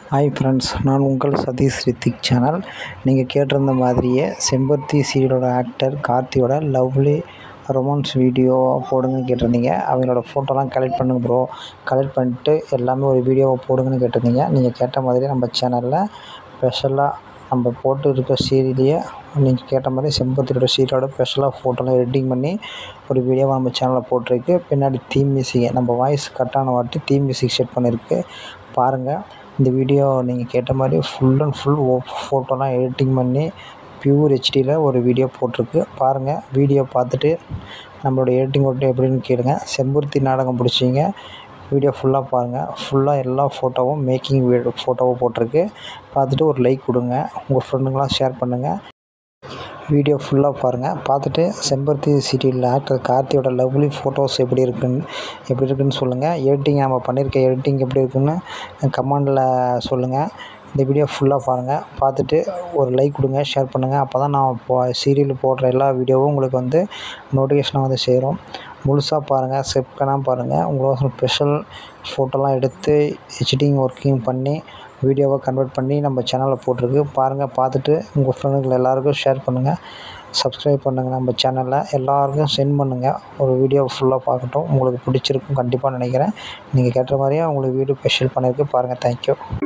hi friends நான் உங்கள் Satish Hrithik channel நீங்கள் கேட்டிருந்த மாதிரியே செம்பருத்தி சீரியலோட ஆக்டர் கார்த்தியோட லவ்லி ரொமான்ஸ் வீடியோ போடுங்கன்னு கேட்டிருந்தீங்க அவங்களோட ஃபோட்டோலாம் கலெக்ட் பண்ணுங்க ப்ரோ கலெக்ட் பண்ணிட்டு எல்லாமே ஒரு வீடியோவை போடுங்கன்னு கேட்டிருந்தீங்க நீங்கள் கேட்ட மாதிரியே நம்ம சேனலில் ஸ்பெஷலாக நம்ம போட்டு இருக்க சீரியலையே நீங்கள் கேட்ட மாதிரி செம்பருத்தியோட சீரியலோட ஸ்பெஷலாக ஃபோட்டோலாம் எடிட்டிங் பண்ணி ஒரு வீடியோவை நம்ம சேனலில் போட்டிருக்கு பின்னாடி தீம் மியூசிக் நம்ம வாய்ஸ் கட்டான வாட்டி தீம் மியூசிக் செட் பண்ணியிருக்கு பாருங்கள் இந்த வீடியோ நீங்கள் கேட்ட மாதிரி ஃபுல் அண்ட் ஃபுல் ஓ ஃபோட்டோலாம் எடிட்டிங் பண்ணி பியூர் ஹெச்டியில் ஒரு வீடியோ போட்டிருக்கு பாருங்கள் வீடியோ பார்த்துட்டு நம்மளோட எடிட்டிங் ஒர்க் எப்படின்னு கேளுங்க செம்பருத்தி நாடகம் பிடிச்சிங்க வீடியோ ஃபுல்லாக பாருங்கள் ஃபுல்லாக எல்லா ஃபோட்டோவும் மேக்கிங் வீடியோ ஃபோட்டோவும் போட்டிருக்கு பார்த்துட்டு ஒரு லைக் கொடுங்க உங்கள் ஃப்ரெண்டுங்களாம் ஷேர் பண்ணுங்கள் வீடியோ ஃபுல்லாக பாருங்கள் பார்த்துட்டு செம்பருத்தி சீரியலில் ஆக்டர் கார்த்தியோட லவ்லி ஃபோட்டோஸ் எப்படி இருக்குன்னு எப்படி இருக்குன்னு சொல்லுங்கள் எடிட்டிங் நம்ம பண்ணியிருக்க எடிட்டிங் எப்படி இருக்குன்னு கமெண்டில் சொல்லுங்கள் இந்த வீடியோ ஃபுல்லாக பாருங்கள் பார்த்துட்டு ஒரு லைக் கொடுங்க ஷேர் பண்ணுங்கள் அப்போ தான் நான் இப்போ சீரியல் போடுற எல்லா வீடியோவும் உங்களுக்கு வந்து நோட்டிஃபிகேஷனாக வந்து சேரும் முழுசாக பாருங்கள் ஸ்கிப் பண்ணாமல் பாருங்கள் உங்களுக்கு ஸ்பெஷல் ஃபோட்டோலாம் எடுத்து எடிட்டிங் ஒர்க்கிங் பண்ணி வீடியோவை கன்வெர்ட் பண்ணி நம்ம சேனலில் போட்டிருக்கு பாருங்கள் பார்த்துட்டு உங்கள் ஃப்ரெண்டுகள் எல்லாருக்கும் ஷேர் பண்ணுங்கள் சப்ஸ்கிரைப் பண்ணுங்கள் நம்ம சேனலில் எல்லாருக்கும் சென்ட் பண்ணுங்கள் ஒரு வீடியோ ஃபுல்லாக பார்க்கட்டும் உங்களுக்கு பிடிச்சிருக்கும் கண்டிப்பாக நினைக்கிறேன் நீங்கள் கேட்ட மாதிரியே உங்களுக்கு வீடியோ ஸ்பெஷல் பண்ணியிருக்கு பாருங்கள் தேங்க்யூ